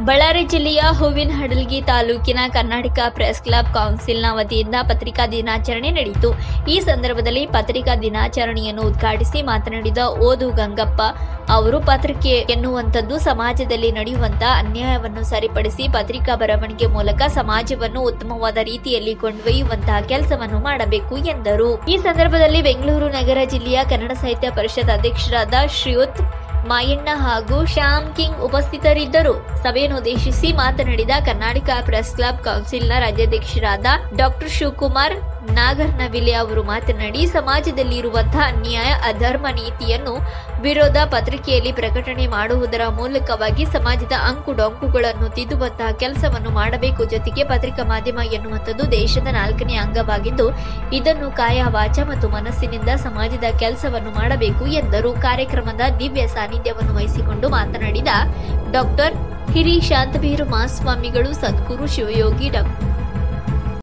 ಬಳ್ಳಾರಿ ಜಿಲ್ಲೆಯ ಹೂವಿನಹಡಲ್ಗಿ ತಾಲೂಕಿನ Karnataka press club ಕೌನ್ಸಿಲ್ನ ವತಿಯಿಂದ ಪತ್ರಿಕಾ ದಿನಾಚರಣೆ ನಡೆಯಿತು ಈ ಸಂದರ್ಭದಲ್ಲಿ ಪತ್ರಿಕಾ ದಿನಾಚರಣೆಯನ್ನು ಉದ್ಘಾಟಿಸಿ ಮಾತನಾಡಿದ ಓದು ಗಂಗಪ್ಪ ಅವರು ಪತ್ರಿಕೆ ಎನ್ನುವಂಥದ್ದು ಸಮಾಜದಲ್ಲಿ ನಡೆಯುವಂತಹ ಅನ್ಯಾಯವನ್ನು ಸರಿಪಡಿಸಿ ಪತ್ರಿಕಾ ಬರವಣಿಗೆ ಮೂಲಕ ಸಮಾಜವನ್ನು ಉತ್ತಮವಾದ ರೀತಿಯಲ್ಲಿ ಕೊಂಡೊಯ್ಯುವಂತಹ ಕೆಲಸವನ್ನು ಮಾಡಬೇಕು ಎಂದರು ಈ ಸಂದರ್ಭದಲ್ಲಿ ಬೆಂಗಳೂರು ನಗರ ಜಿಲ್ಲೆಯ ಕನ್ನಡ ಸಾಹಿತ್ಯ ಪರಿಷತ್ ಅಧ್ಯಕ್ಷರಾದ ಶ್ರೀಯುತ್ ಮಾಯಣ್ಣ ಹಾಗೂ ಶ್ಯಾಮ್ ಕಿಂಗ್ ಉಪಸ್ಥಿತರಿದ್ದರು ಸಭೆಯನ್ನುದ್ದೇಶಿಸಿ ಮಾತನಾಡಿದ ಕರ್ನಾಟಕ ಪ್ರೆಸ್ ಕ್ಲಬ್ ಕೌನ್ಸಿಲ್ನ ರಾಜ್ಯಾಧ್ಯಕ್ಷರಾದ ಡಾಕ್ಟರ್ ಶಿವಕುಮಾರ್ ನಾಗರ್ನವಿಲೆ ಅವರು ಮಾತನಾಡಿ ಸಮಾಜದಲ್ಲಿ ಇರುವಂತಹ ಅನ್ಯಾಯ ಅಧರ್ಮ ನೀತಿಯನ್ನು ವಿರೋಧ ಪತ್ರಿಕೆಯಲ್ಲಿ ಪ್ರಕಟಣೆ ಮಾಡುವುದರ ಮೂಲಕವಾಗಿ ಸಮಾಜದ ಅಂಕು ಡೊಂಕುಗಳನ್ನು ತಿದ್ದುವಂತಹ ಕೆಲಸವನ್ನು ಮಾಡಬೇಕು ಜೊತೆಗೆ ಪತ್ರಿಕಾ ಮಾಧ್ಯಮ ಎನ್ನುವಂಥದ್ದು ದೇಶದ ನಾಲ್ಕನೇ ಅಂಗವಾಗಿದ್ದು ಇದನ್ನು ಕಾಯ ವಾಚ ಮತ್ತು ಮನಸ್ಸಿನಿಂದ ಸಮಾಜದ ಕೆಲಸವನ್ನು ಮಾಡಬೇಕು ಎಂದರು ಕಾರ್ಯಕ್ರಮದ ದಿವ್ಯ ಸಾನ್ನಿಧ್ಯವನ್ನು ವಹಿಸಿಕೊಂಡು ಮಾತನಾಡಿದ ಡಾಕ್ಟರ್ ಹಿರಿ ಶಾಂತವೀರು ಮಹಾಸ್ವಾಮಿಗಳು ಸದ್ಗುರು ಶಿವಯೋಗಿ ಡಾಕ್ಟರ್